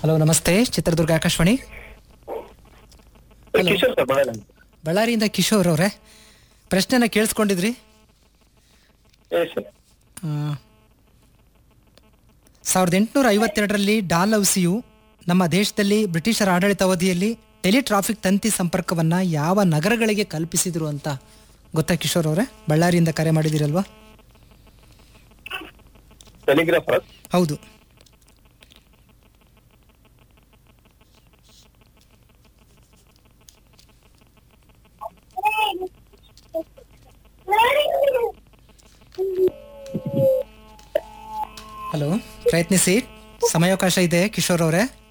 Hello ನಮಸ್ತೆ Chitradurga Akashvani Hello. Kishore sir Ballari ಬಳ್ಳಾರಿಯಿಂದ ಕಿಶೋರ್ ಅವರೇ ಪ್ರಶ್ನೆನ ಕೇಳಿಸ್ಕೊಂಡಿದ್ರಿ ಏ ಸರ್ ಆ, ಸಾವಿರದ ಎಂಟುನೂರ ಐವತ್ತೆರಡರಲ್ಲಿ ಡಾಲ್ ಔಸಿಯು ನಮ್ಮ ದೇಶದಲ್ಲಿ ಬ್ರಿಟಿಷರ ಆಡಳಿತಾವಧಿಯಲ್ಲಿ ಟೆಲಿಟ್ರಾಫಿಕ್ ತಂತಿ ಸಂಪರ್ಕವನ್ನ ಯಾವ ನಗರಗಳಿಗೆ ಕಲ್ಪಿಸಿದ್ರು ಅಂತ ಗೊತ್ತಾ ಕಿಶೋರ್ ಅವರೇ ಬಳ್ಳಾರಿಯಿಂದ ಕರೆ ಮಾಡಿದಿರಲ್ವಾ ಟೆಲಿಗ್ರಾಫರ್ ಹೌದು ಹಲೋ ಪ್ರಯತ್ನಿಸಿ ಸಮಯಾವಕಾಶ ಇದೆ ಕಿಶೋರ್ ಅವರೇ